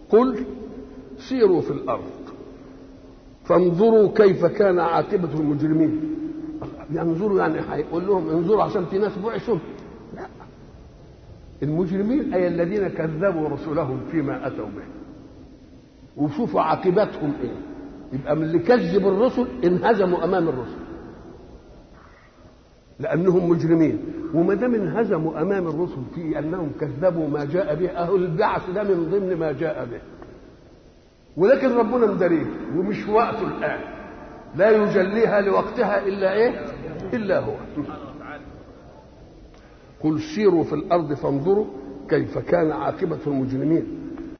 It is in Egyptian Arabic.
قل سيروا في الارض فانظروا كيف كان عاقبه المجرمين ينظروا يعني هيقول لهم انظروا عشان في ناس بعثوا لا المجرمين اي الذين كذبوا رسلهم فيما اتوا به وشوفوا عاقبتهم ايه يبقى من اللي كذب الرسل انهزموا امام الرسل لانهم مجرمين وما دام انهزموا امام الرسل في انهم كذبوا ما جاء به اهل البعث ده من ضمن ما جاء به ولكن ربنا مدريه ومش وقته الان لا يجليها لوقتها الا ايه الا هو قل سيروا في الارض فانظروا كيف كان عاقبه المجرمين